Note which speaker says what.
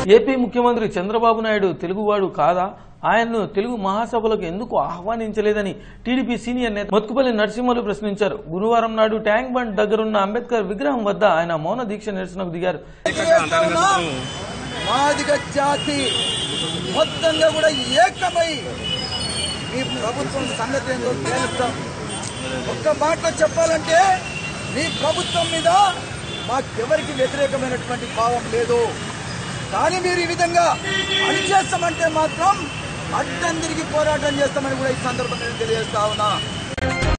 Speaker 1: AP ముఖ్యమంత్రి చంద్రబాబు నాయుడు తెలుగువాడు కాదా ఆయన్ను తెలుగు మహాసభలకు ఎందుకు ఆహ్వానించలేదని టీడీపీ సీనియర్ నేత మత్కుపల్లి నరసింహలు ప్రశ్నించారు గురువారం నాడు ట్యాంక్ బండ్ దగ్గరున్న అంబేద్కర్ విగ్రహం వద్ద ఆయన మౌన దీక్ష నిరసనకు దిగారు
Speaker 2: మాదిగ జాతి మొత్తంగా కూడా ఏకమై మీ ప్రభుత్వం సంగతి ఏందో తేలుస్తాం ఒక్క మాటలో చెప్పాలంటే మీ ప్రభుత్వం మీద మాకెవరికి వ్యతిరేకమైనటువంటి భావం లేదు కానీ మీరు ఈ విధంగా అణిచేస్తామంటే మాత్రం అడ్డం తిరిగి పోరాటం చేస్తామని కూడా ఈ సందర్భంగా నేను తెలియజేస్తా ఉన్నా